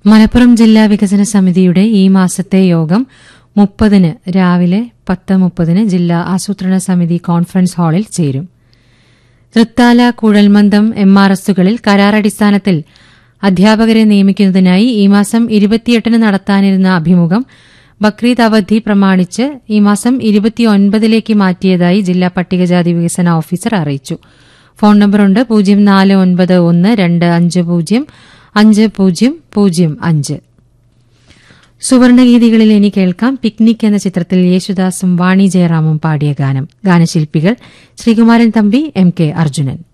മലപ്പുറം ജില്ലാ വികസന സമിതിയുടെ ഈ മാസത്തെ യോഗം മുപ്പതിന് രാവിലെ പത്ത് മുപ്പതിന് ജില്ലാ ആസൂത്രണ സമിതി കോൺഫറൻസ് ഹാളിൽ ചേരും തൃത്താല കുഴൽമന്ദം എം ആർ എസുകളിൽ കരാറടിസ്ഥാനത്തിൽ അധ്യാപകരെ നിയമിക്കുന്നതിനായി ഈ മാസം ഇരുപത്തിയെട്ടിന് നടത്താനിരുന്ന അഭിമുഖം ബക്രീദ് അവധി പ്രമാണിച്ച് ഈ മാസം ഇരുപത്തിയൊൻപതിലേക്ക് മാറ്റിയതായി ജില്ലാ പട്ടികജാതി വികസന ഓഫീസർ അറിയിച്ചു ഫോൺ നമ്പറുണ്ട് പൂജ്യം നാല് ഒൻപത് ഒന്ന് രണ്ട് അഞ്ച് പൂജ്യം അഞ്ച് പൂജ്യം പൂജ്യം അഞ്ച് സുവർണഗീതികളിൽ ഇനി കേൾക്കാം പിക്നിക് എന്ന ചിത്രത്തിൽ യേശുദാസും വാണി ജയറാമും പാടിയ ഗാനം ഗാനശില്പികൾ ശ്രീകുമാരൻ തമ്പി എം കെ അർജുനൻ